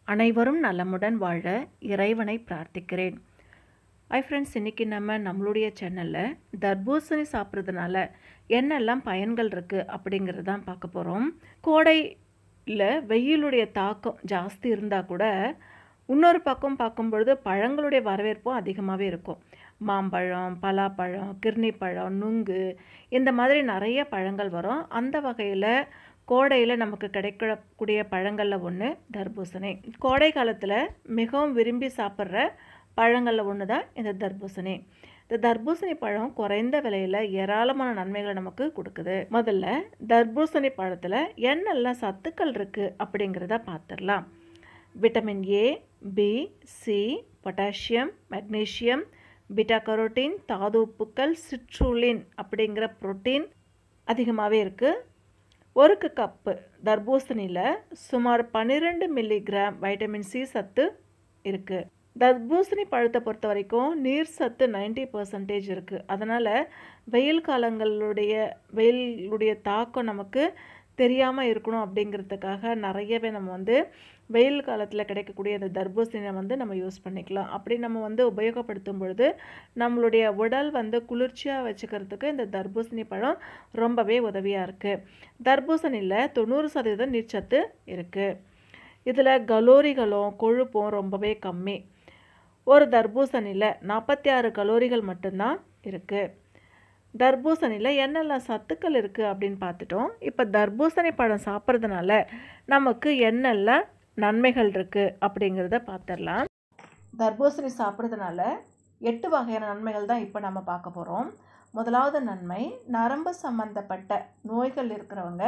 அனைவரும் நலமுடன் வாழ இறைவனை பிரார்த்திக்கிறேன் ஐ ஃப்ரெண்ட்ஸ் இன்றைக்கி நம்ம நம்மளுடைய சேனலில் தர்பூசணி சாப்பிட்றதுனால என்னெல்லாம் பயன்கள் இருக்குது அப்படிங்கிறது தான் பார்க்க போகிறோம் கோடையில் வெயிலுடைய தாக்கம் ஜாஸ்தி இருந்தால் கூட இன்னொரு பக்கம் பார்க்கும்பொழுது பழங்களுடைய வரவேற்பும் அதிகமாகவே இருக்கும் மாம்பழம் பலாப்பழம் கிர்ணிப்பழம் நுங்கு இந்த மாதிரி நிறைய பழங்கள் வரும் அந்த வகையில் கோடையில் நமக்கு கிடைக்கக்கூடிய பழங்களில் ஒன்று தர்பூசணி கோடை காலத்தில் மிகவும் விரும்பி சாப்பிட்ற பழங்களில் ஒன்று தான் இந்த தர்பூசணி இந்த தர்பூசணி பழம் குறைந்த விலையில் ஏராளமான நன்மைகளை நமக்கு கொடுக்குது முதல்ல தர்பூசணி பழத்தில் என்னெல்லாம் சத்துக்கள் இருக்குது அப்படிங்கிறத பார்த்துடலாம் vitamin A B C potassium magnesium beta carotene தாது உப்புக்கள் சிட்ருலின் அப்படிங்கிற புரோட்டீன் அதிகமாகவே இருக்குது ஒரு கப்பு தர்பூசணியில் சுமார் பன்னிரெண்டு மில்லிகிராம் வைட்டமின் சி சத்து இருக்குது தர்பூசணி பழத்தை பொறுத்த வரைக்கும் நீர் சத்து நைன்டி பர்சன்டேஜ் இருக்குது அதனால் வெயில் காலங்களுடைய வெயிலுடைய தாக்கம் நமக்கு தெரியாமல் இருக்கணும் அப்படிங்கிறதுக்காக நிறையவே நம்ம வந்து வெயில் காலத்தில் கிடைக்கக்கூடிய அந்த தர்பூசணியை வந்து நம்ம யூஸ் பண்ணிக்கலாம் அப்படி நம்ம வந்து உபயோகப்படுத்தும் பொழுது நம்மளுடைய உடல் வந்து குளிர்ச்சியாக வச்சுக்கிறதுக்கு இந்த தர்பூசணி பழம் ரொம்பவே உதவியாக இருக்குது தர்பூசணியில் தொண்ணூறு சதவீதம் நீர்ச்சத்து இருக்குது இதில் கலோரிகளும் கொழுப்பும் ரொம்பவே கம்மி ஒரு தர்பூசணியில் நாற்பத்தி ஆறு கலோரிகள் மட்டும்தான் இருக்குது தர்பூசணியில் என்னெல்லாம் சத்துக்கள் இருக்குது அப்படின்னு பார்த்துட்டோம் இப்போ தர்பூசணி பழம் சாப்பிட்றதுனால நமக்கு என்னெல்லாம் நன்மைகள் இருக்குது அப்படிங்கிறத பார்த்துடலாம் தர்பூசணி சாப்பிட்றதுனால எட்டு வகையான நன்மைகள் தான் இப்போ நம்ம பார்க்க போகிறோம் முதலாவது நன்மை நரம்பு சம்மந்தப்பட்ட நோய்கள் இருக்கிறவங்க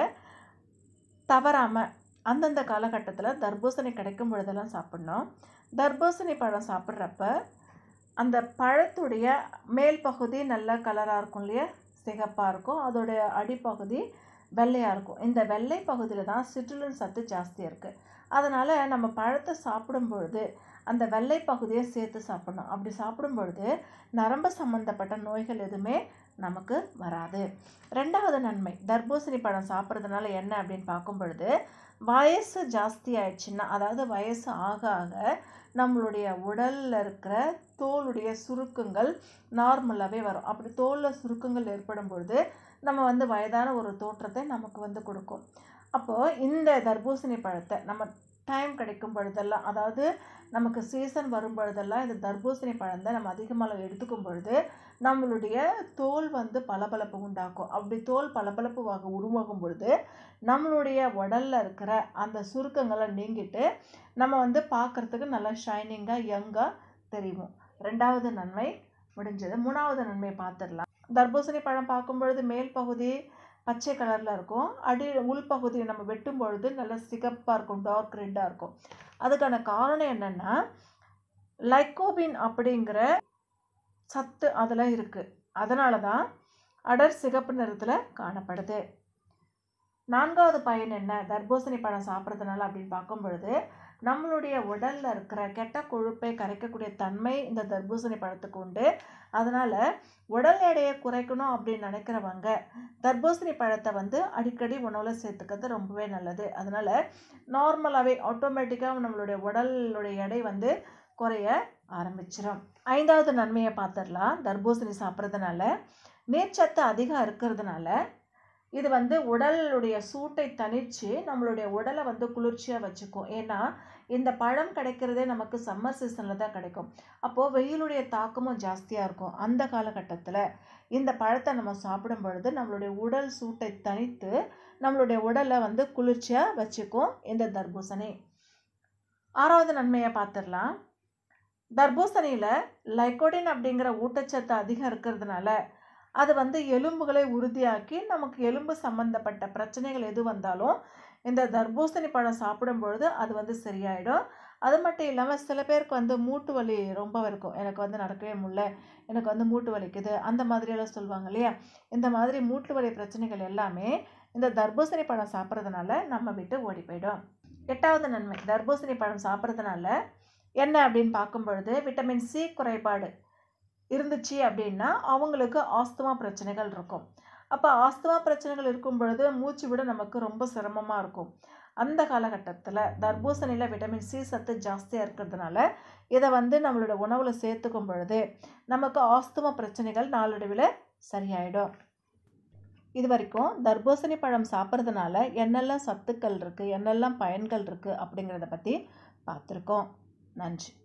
தவறாமல் அந்தந்த காலகட்டத்தில் தர்பூசணி கிடைக்கும் பொழுதெல்லாம் சாப்பிட்ணும் தர்பூசணி பழம் சாப்பிட்றப்ப அந்த பழத்துடைய மேல் பகுதி நல்ல கலராக இருக்கும் இல்லையா சிகப்பாக இருக்கும் அதோடைய அடிப்பகுதி வெள்ளையாக இருக்கும் இந்த வெள்ளை பகுதியில் தான் சிட்ருலின் சத்து ஜாஸ்தியாக இருக்குது அதனால் நம்ம பழத்தை சாப்பிடும் பொழுது அந்த வெள்ளை பகுதியை சேர்த்து சாப்பிடணும் அப்படி சாப்பிடும் பொழுது நரம்பு சம்மந்தப்பட்ட நோய்கள் எதுவுமே நமக்கு வராது ரெண்டாவது நன்மை தர்பூசணி பழம் சாப்பிட்றதுனால என்ன அப்படின்னு பார்க்கும் பொழுது வயசு ஜாஸ்தி ஆயிடுச்சுன்னா அதாவது வயசு ஆக ஆக நம்மளுடைய உடலில் இருக்கிற தோலுடைய சுருக்கங்கள் நார்மலாகவே வரும் அப்படி தோலில் சுருக்கங்கள் ஏற்படும் பொழுது நம்ம வந்து வயதான ஒரு தோற்றத்தை நமக்கு வந்து கொடுக்கும் அப்போது இந்த தர்பூசணி பழத்தை நம்ம டைம் கிடைக்கும் பொழுதெல்லாம் அதாவது நமக்கு சீசன் வரும் பொழுதெல்லாம் இந்த தர்பூசணி பழத்தை நம்ம அதிகமாக எடுத்துக்கும் பொழுது நம்மளுடைய தோல் வந்து பளபளப்பு உண்டாக்கும் அப்படி தோல் பளபளப்புவாக உருவாகும் பொழுது நம்மளுடைய உடலில் இருக்கிற அந்த சுருக்கங்களை நீங்கிட்டு நம்ம வந்து பார்க்குறதுக்கு நல்லா ஷைனிங்காக யங்காக தெரியும் ரெண்டாவது நன்மை முடிஞ்சது மூணாவது நன்மையை பார்த்துடலாம் தர்பூசணி பழம் பார்க்கும் பொழுது மேல் பகுதி பச்சை கலரில் இருக்கும் அடி உள்பகுதியை நம்ம வெட்டும் பொழுது நல்லா சிகப்பாக இருக்கும் டார்க் ரெட்டாக இருக்கும் அதுக்கான காரணம் என்னென்னா லைக்கோபின் அப்படிங்கிற சத்து அதில் இருக்குது அதனால தான் அடர் சிகப்பு நிறத்தில் காணப்படுது நான்காவது பயன் என்ன தர்பூசணி பழம் சாப்பிட்றதுனால அப்படின்னு பார்க்கும் பொழுது நம்மளுடைய உடலில் இருக்கிற கெட்ட கொழுப்பை கரைக்கக்கூடிய தன்மை இந்த தர்பூசணி பழத்துக்கு உண்டு அதனால் உடல் எடையை குறைக்கணும் அப்படின்னு நினைக்கிறவங்க தர்பூசணி பழத்தை வந்து அடிக்கடி உணவில் சேர்த்துக்கிறது ரொம்பவே நல்லது அதனால் நார்மலாகவே ஆட்டோமேட்டிக்காக நம்மளுடைய உடலுடைய எடை வந்து குறைய ஆரம்பிச்சிடும் ஐந்தாவது நன்மையை பார்த்துடலாம் தர்பூசணி சாப்பிட்றதுனால நீர்ச்சத்து அதிகம் இருக்கிறதுனால இது வந்து உடலுடைய சூட்டை தணித்து நம்மளுடைய உடலை வந்து குளிர்ச்சியாக வச்சுக்கும் ஏன்னா இந்த பழம் கிடைக்கிறதே நமக்கு சம்மர் சீசனில் தான் கிடைக்கும் அப்போது வெயிலுடைய தாக்கமும் ஜாஸ்தியாக இருக்கும் அந்த காலகட்டத்தில் இந்த பழத்தை நம்ம சாப்பிடும் பொழுது நம்மளுடைய உடல் சூட்டை தணித்து நம்மளுடைய உடலை வந்து குளிர்ச்சியாக வச்சுக்கும் இந்த தர்பூசணி ஆறாவது நன்மையை பார்த்துடலாம் தர்பூசணியில் லைக்கோடின் அப்படிங்கிற ஊட்டச்சத்து அதிகம் இருக்கிறதுனால அது வந்து எலும்புகளை உறுதியாக்கி நமக்கு எலும்பு சம்மந்தப்பட்ட பிரச்சனைகள் எது வந்தாலும் இந்த தர்பூசணி பழம் சாப்பிடும் பொழுது அது வந்து சரியாயிடும் அது மட்டும் இல்லாமல் சில பேருக்கு வந்து மூட்டு வலி ரொம்ப இருக்கும் எனக்கு வந்து நடக்கவே முடியல எனக்கு வந்து மூட்டு வலிக்குது அந்த மாதிரியெல்லாம் சொல்லுவாங்க இல்லையா இந்த மாதிரி மூட்டு வலி பிரச்சனைகள் எல்லாமே இந்த தர்பூசணி பழம் சாப்பிட்றதுனால நம்ம விட்டு ஓடி போயிடும் எட்டாவது நன்மை தர்பூசணி பழம் சாப்பிட்றதுனால என்ன அப்படின்னு பார்க்கும் பொழுது விட்டமின் சி குறைபாடு இருந்துச்சு அப்படின்னா அவங்களுக்கு ஆஸ்துமா பிரச்சனைகள் இருக்கும் அப்போ ஆஸ்துமா பிரச்சனைகள் இருக்கும் பொழுது மூச்சு விட நமக்கு ரொம்ப சிரமமாக இருக்கும் அந்த காலகட்டத்தில் தர்பூசணியில் விட்டமின் சி சத்து ஜாஸ்தியாக இருக்கிறதுனால இதை வந்து நம்மளோட உணவில் சேர்த்துக்கும் பொழுது நமக்கு ஆஸ்துமா பிரச்சனைகள் நாளடைவில் சரியாயிடும் இது வரைக்கும் தர்பூசணி பழம் சாப்பிட்றதுனால என்னெல்லாம் சத்துக்கள் இருக்குது என்னெல்லாம் பயன்கள் இருக்குது அப்படிங்கிறத பற்றி பார்த்துருக்கோம் நன்றி